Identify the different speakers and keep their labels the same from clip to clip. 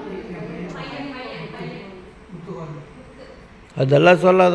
Speaker 1: அதெல்லாம் சொல்லாத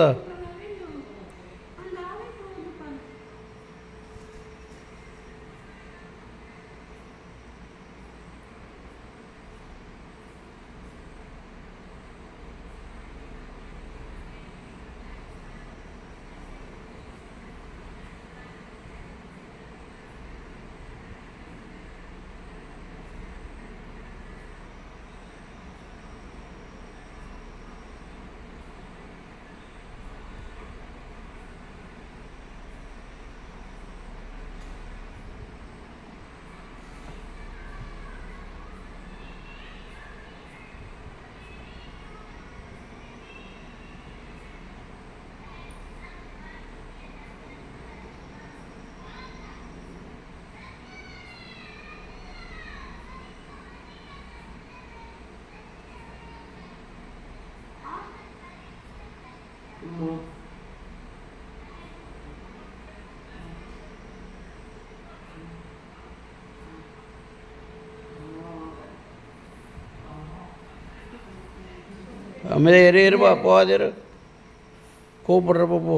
Speaker 1: அமைதியாக இரு இருப்பா போகாது இரு கூப்பிடுறப்ப போ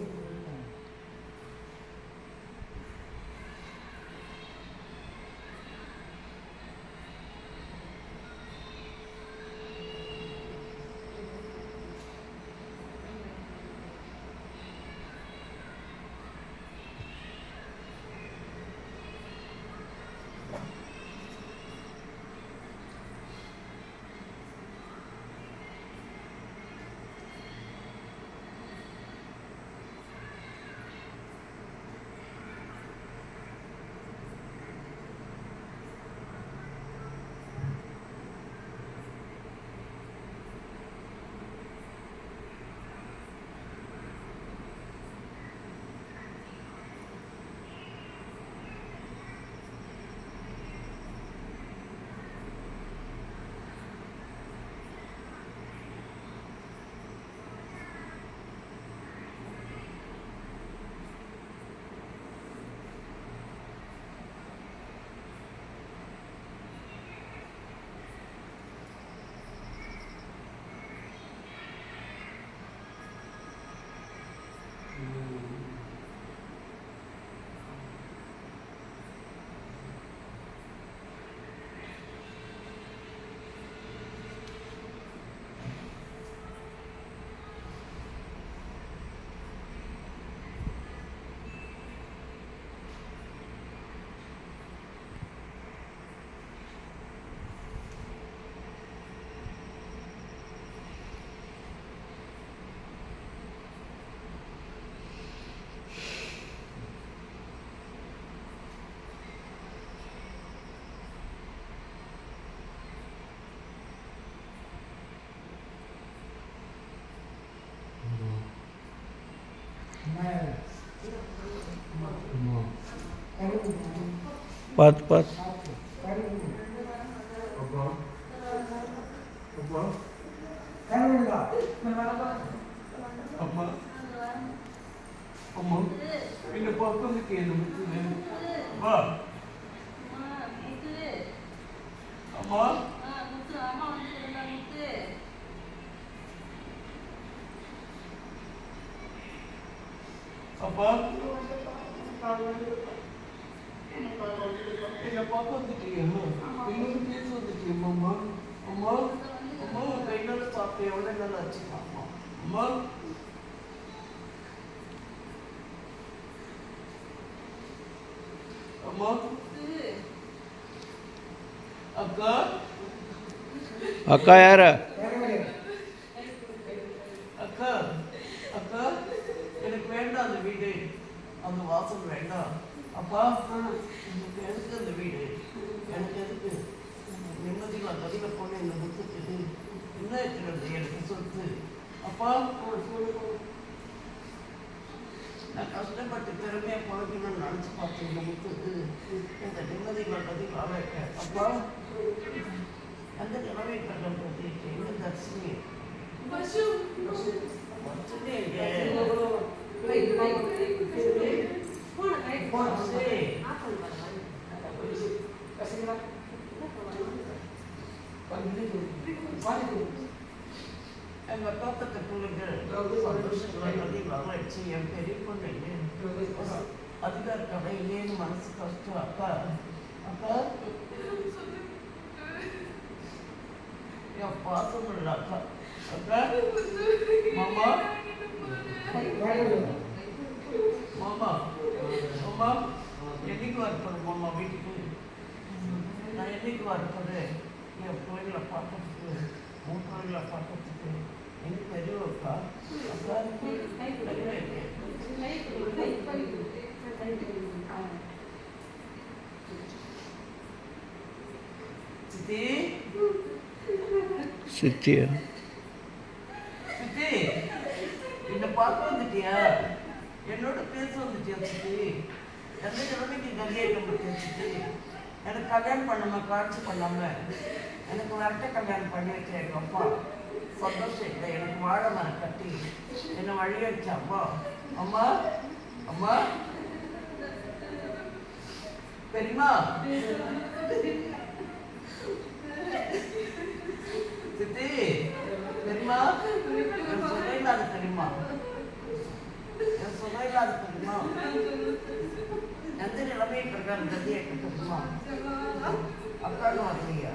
Speaker 1: பார்த்து பார்த்து
Speaker 2: அம்மா அம்மா இந்த பக்கத்துக்கு என்ன முத்துது வா அம்மா அப்பா என்ன பார்க்க வந்துட்டீங்க இன்னொரு பேச வந்துட்டீங்க அம்மா அம்மா அம்மா கையில சாப்பிட்டு எவ்வளோ நல்லா ஆச்சு அம்மா அம்மா அம்மா அக்கா
Speaker 1: அக்கா யார
Speaker 2: அக்கா அக்கா எனக்கு வேண்டாம் அந்த வீடு அந்த வாசல் வேண்டாம் அப்பா எனக்கு எதுக்கு அந்த வீடு எனக்கு எதுக்கு நிம்மதி நான் பதில போன இந்த முத்துக்கு என்ன இருக்கிறது எனக்கு சொத்து அப்பா நான் கஷ்டப்பட்டு திறமையா பழக்கணும்னு நினச்சி பார்த்தேன் இந்த முத்துக்கு இந்த நிம்மதி நான் பதில் ஆவேக்க அப்பா அந்த நிலவை கண்டது எங்க தர்சினி வச்சுட்டே எங்க தோட்டத்தை பிள்ளைங்க சந்தோஷத்துல நதி வரலாச்சு என் பெரிய பொண்ணு அதிகார கடை இல்லைன்னு மனசு கஷ்டம் அக்கா அக்கா என் பாசம் இல்லை அக்கா அக்கா மாமா மாமா மாமா என்னைக்கு வரப்போது மாமா வீட்டுக்கு நான் என்னைக்கு வரப்போது என் பிள்ளைங்களை பார்க்கறதுக்கு உன் பிள்ளைங்களை பார்க்கறதுக்கு எனக்கு பெரியவக்கா அக்கா பெரியவ இருக்கு. சித்தி
Speaker 1: சித்தியா
Speaker 2: சித்தி என்ன பார்க்க வந்துட்டியா என்னோட பேச வந்துட்டியா சித்தி எந்த கிழமைக்கு கல்யாணம் பண்ணிட்டியா சித்தி எனக்கு கல்யாணம் பண்ணாம காட்சி பண்ணாம எனக்கு வரட்ட கல்யாணம் பண்ணி வச்ச எங்க அப்பா சந்தோஷம் இல்லை எனக்கு வாழை மரம் கட்டி என்னை வழி வச்ச அப்பா அம்மா அம்மா பெரியம்மா சித்தி தெரியுமா என் சொல்ல இல்லாத தெரியுமா என் சொல்ல இல்லாத தெரியுமா எந்த நிலைமை பிரகாரம் கத்தியை தெரியுமா அக்கான்னு வரலையா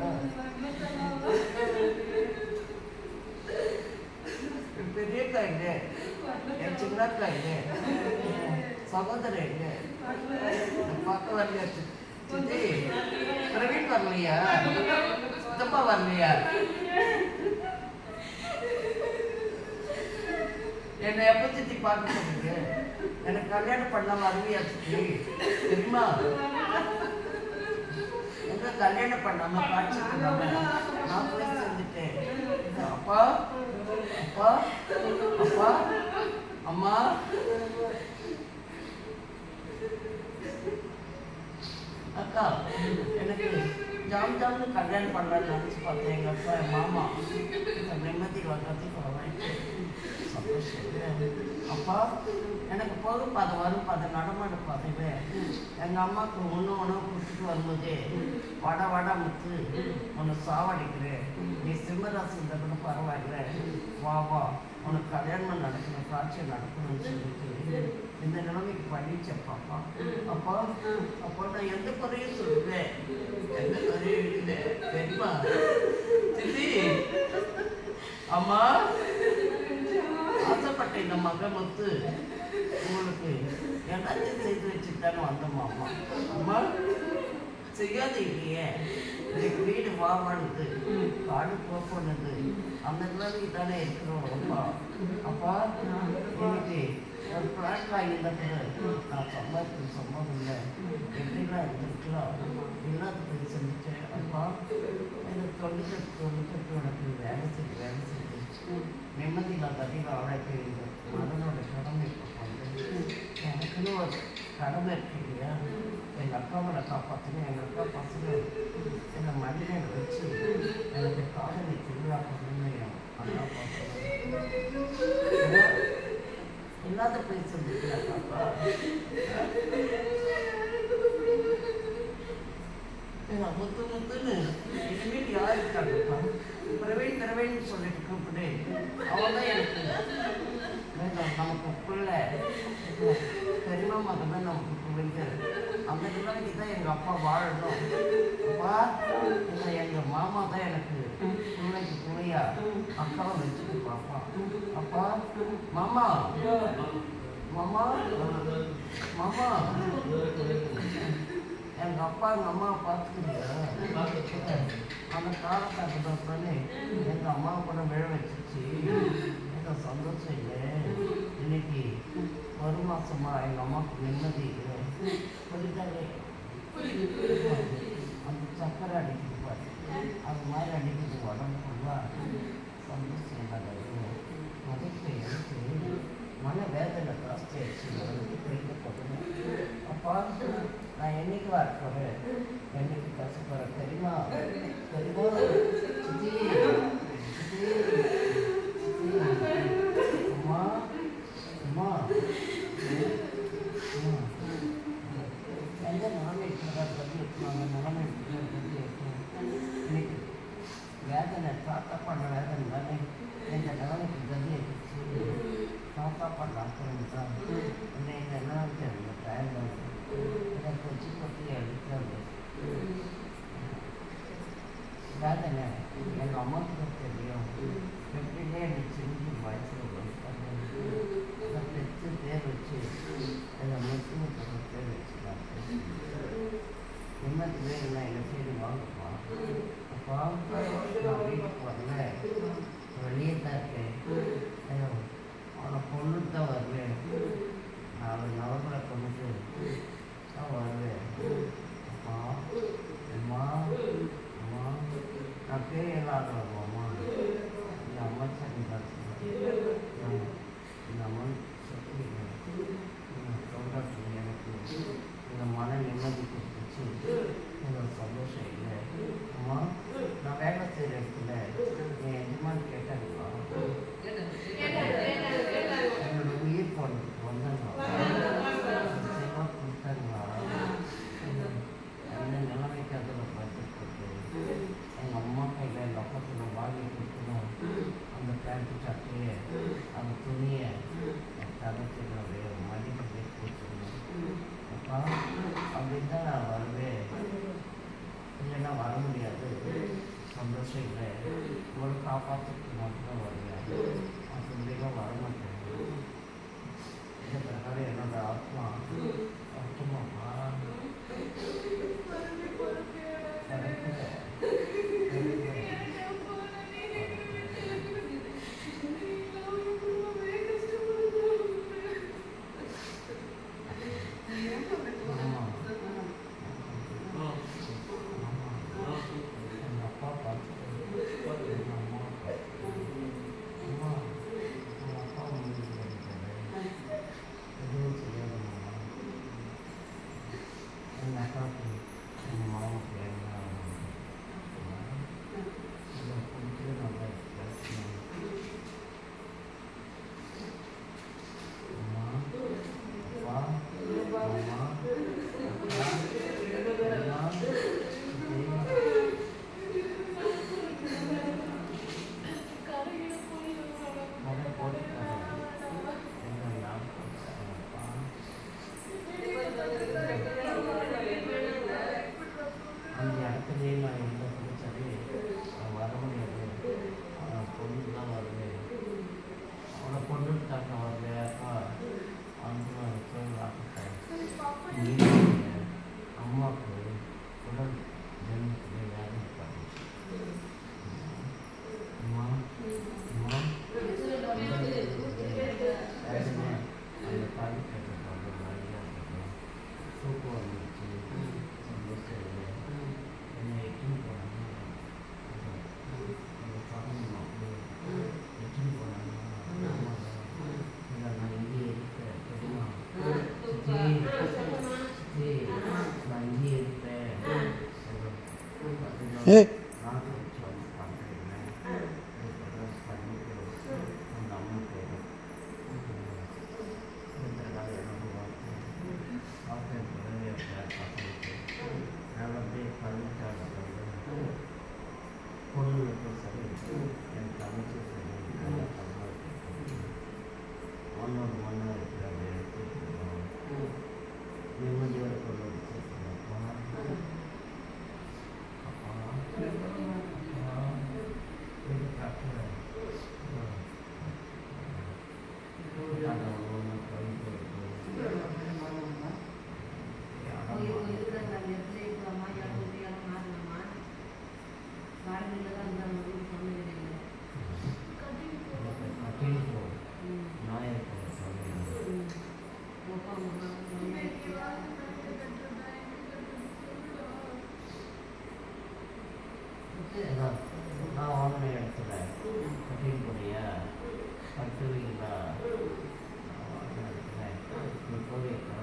Speaker 2: என் பெரியக்கா எங்க என் சின்னக்கா எங்க சகோதரன் எங்க நான் பார்க்க வரலையா சி- சித்தி பிரவீன் வரலையா சித்தப்பா வரலையா என்னை எப்போ சித்தி பார்க்க சொன்னீங்க எனக்கு கல்யாணம் பண்ண வருவியா சித்தி தெரியுமா எங்க கல்யாணம் பண்ணாம காட்சி பண்ணாம நான் போய் சேர்ந்துட்டேன் அப்பா அப்பா அப்பா அம்மா அக்கா எனக்கு ஜாம் ஜாம்னு கல்யாணம் பண்ணலான்னு நினச்சி பார்த்தேன் எங்கள் அப்பா என் மாமா இந்த நிம்மதி வர்றதுக்கு வரவாயிட்டு சந்தோஷம் அப்பா எனக்கு போக பாதை வரும் பாதை நடமாட பாதையில எங்கள் அம்மாவுக்கு ஒன்று உணவு கொடுத்துட்டு வரும்போதே வட வட முத்து உன்னை சாவடிக்கிறேன் நீ சிம்மராசி இந்த கூட பரவாயில்ல வா வா உனக்கு கல்யாணம் நடக்கணும் காட்சி நடக்கணும்னு சொல்லிட்டு இந்த நிலைமைக்கு பண்ணிச்சேன் பாப்பா அப்பா அப்போ நான் எந்த குறையும் சொல்லுவேன் எந்த குறையும் இல்லை தெரியுமா சித்தி அம்மா ஆசைப்பட்ட இந்த மக முத்து உங்களுக்கு எல்லாத்தையும் செய்து வச்சுட்டானு வந்தோம்மா அம்மா அம்மா செய்யாத இல்லையே இன்னைக்கு வீடு வாவாடுது காடு போக்குனது அந்த நிலைமைக்கு தானே இருக்கிறோம் அப்பா அப்பா இன்னைக்கு ஒரு பிளாட் வாங்கியிருந்தது நான் சம்பாதிச்சு சம்பவம் இல்லை எப்படிலாம் இருந்திருக்கலாம் எல்லாத்துக்கும் செஞ்சுட்டேன் அப்பா எனக்கு தொண்ணூத்தெட்டு தொண்ணூத்தெட்டு எனக்கு வேலை செய்து வேலை செய்து நிம்மதியில் தண்ணியில் ஆழக்கு இந்த மகனோட கடமை இப்போ பண்ணுறேன் எனக்குன்னு ஒரு கடமை இருக்கு இல்லையா எங்கள் அக்காவோட காப்பாற்றணும் எங்கள் அக்கா பசங்க என்னை மடியில் வச்சு எனக்கு காதலி திருவிழா பண்ணணும்னு என் அண்ணா பார்க்கணும் இல்லாத போய் சொல்லிக்கிறேன் பாப்பா ஏங்க, முத்து முத்துன்னு இனிமேல் யார் இருக்காங்கப்பா பிரவீன் பிரவீன் சொல்லிட்டு கூப்பிடு அவன் தான் எனக்கு வேண்டாம் நமக்கு பிள்ளை பெரியமா மகன் தான் நமக்கு பிள்ளைங்க அந்த நிலைமைக்கு தான் எங்கள் அப்பா வாழணும் அப்பா இல்லை எங்கள் மாமா தான் எனக்கு பிள்ளைக்கு பிள்ளையா அக்காவை வச்சுட்டு பாப்பா அப்பா மாமா மாமா மாமா எங்க அப்பா எங்க அம்மா பார்த்துக்கிறியா அந்த காலத்தாக்கு பண்ணி எங்க அம்மாவை கூட விழ வச்சிருச்சு எனக்கு சந்தோஷம் இல்லை இன்னைக்கு ஒரு மாசமா எங்க அம்மாவுக்கு நிம்மதி இல்லை புரியுதாலே அந்த சக்கரை அடிக்குது பாரு அது மாதிரி அடிக்குது உடம்பு ஃபுல்லா சந்தோஷம் இல்லாத மதிப்பு எனக்கு மன வேதனை ஜாஸ்தி ஆயிடுச்சு எனக்கு பெரிய கொடுமை அப்பா நான் என்னைக்கு வர போகிறேன் என்னைக்கு கஷ்டப்படுறேன் தெரியுமா தெரியுமா சித்தி சித்தி சித்தி அம்மா அம்மா அம்மா எந்த நிலைமை இருக்கிறதா பற்றி எடுத்துனாங்க நிலைமை இருக்கிறத பற்றி எடுத்துனாங்க இன்னைக்கு வேலை வேதனை தாத்தா பண்ண வேதனை தானே இந்த நிலைமைக்கு கதி ஆயிடுச்சு தாத்தா பண்ண அப்புறம் தான் என்ன இந்த நிலைமைக்கு அந்த டைம் எனக்கு வச்சு பற்றி எடுக்கிறது வேதனை எங்கள் அம்மாவுக்கு தெரியும் எப்படின்னே எனக்கு செஞ்சு வயசில் அதை பெற்று பேர் வச்சு அதை மட்டும் பேர் வச்சுக்கலாம் நிம்மதி வேணும்னா என்ன செய்து வாங்கப்பா அப்பா நான் வீட்டுக்கு வரல வெளியே தான் இருக்கேன் ஐயோ, அவனை பொண்ணு தான் வருவேன் நாலு நவம்பரை கொண்டுட்டு தான் வருவேன் அப்பா அம்மா அம்மா நான் பேர் எல்லாம் அம்மா இந்த அம்மா சரி தான் சொல்லுவேன் இந்த அம்மன் சக்தி சொல்கிறது எனக்கு இந்த மன நிம்மதி கொடுத்துச்சு எனக்கு சந்தோஷம் இல்லை அம்மா நான் வேலை செய்கிற இடத்துல என் எஜமான் கேட்டாங்களா என்னோட உயிர் போனதுக்கு வந்தாங்களா சேவா கொடுத்தாங்களா அந்த நிலைமைக்கு அதில் பார்த்துட்டு எங்கள் அம்மா கையில் எங்கள் அப்பத்தில் வாங்கி கொடுக்கணும் அந்த பேண்ட் சட்டையை அந்த துணியை என் தகத்தினுடைய மடிப்பிலே கொடுத்துருந்தேன் அப்பா அப்படின்னு தான் நான் வருவேன் இல்லைன்னா வர முடியாது சந்தோஷம் இல்லை உங்களை காப்பாற்றுறதுக்கு மட்டும்தான் வருவேன் அப்படிலாம் வர மாட்டேன் இந்த பிரகாரம் என்னோட ஆத்மா அர்த்தமாப்பா எங்கள் அப்பா பார்த்துட்டு எங்கள் அம்மா பார்த்துட்டு அம்மா எங்கள் அப்பா முடிஞ்சு பண்ணிட்டாரு எதுவும் செய்யாதம்மா எங்கள் அக்காவுக்கு எங்கள் மாமாவுக்கு என்ன இதை கொடுத்து நல்லா பேசணும் அம்மா அப்பா அம்மா அப்பா அம்மா சித்தி அதை போட்டுக்காரன் எங்கள் ஞாபகம் அப்பா அந்த இடத்துலயே நான் இருந்த பிடிச்சது நான் வர முடியாது அவனை பொண்ணு தான் வருவேன் அவனை பொண்ணு தாக்க வருவேன் அப்பா வந்து போய் வாக்கிட்டேன் அம்மாவுக்கு உடல் ஜென்மத்தில் வேலை பண்ணிச்சு அம்மா அம்மா வேதனை அந்த பாடி கேட்டது நிறையா இருக்கும் தூக்கம் வந்துச்சு சந்தோஷம் இல்லை என்னை எட்டுன்னு போனாங்க அந்த பணம் அப்படியே எட்டுன்னு போனாங்க இல்லை நான் இங்கேயே இருக்கிறேன் தெரியுமா சித்தி சித்தி நான் இங்கேயே இருப்பேன்
Speaker 1: ஏய்.
Speaker 2: நான் சொல்லி பண்ணுறேன் பண்ணிட்டு அந்த அம்மா பேர் பொண்ணுக்கு சரி என் தங்கச்சி சரி நல்லா தமிழ் ஒன்னொரு மண்ணை இருக்கிற எடுத்துக்கணும் நிம்மதியோட கொண்டு வந்து சேர்க்கணும் அப்பா அப்பா இது கட்டுறேன் அதை ஒன்று கொண்டு கட்டிட்டு நாயர் சொல்லுங்கள் அதான் நான் வாங்கின இடத்துல கட்டிங் போறியா கட்டுவீங்களா நான் வாங்கின இடத்துல நீ போவீங்களா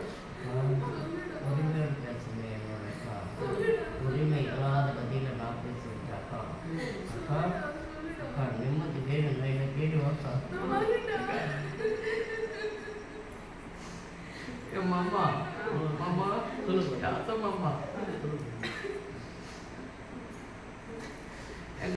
Speaker 2: உரிமை பேசுங்க என்னோட அக்கா உரிமை இல்லாத பதில நான் பேசுகிறேன் அக்கா அக்கா அக்கா நிம்மதி வேணும் என்ன கேட்டு வாக்கா என் மாமா மாமா சொல்லுங்க மாமா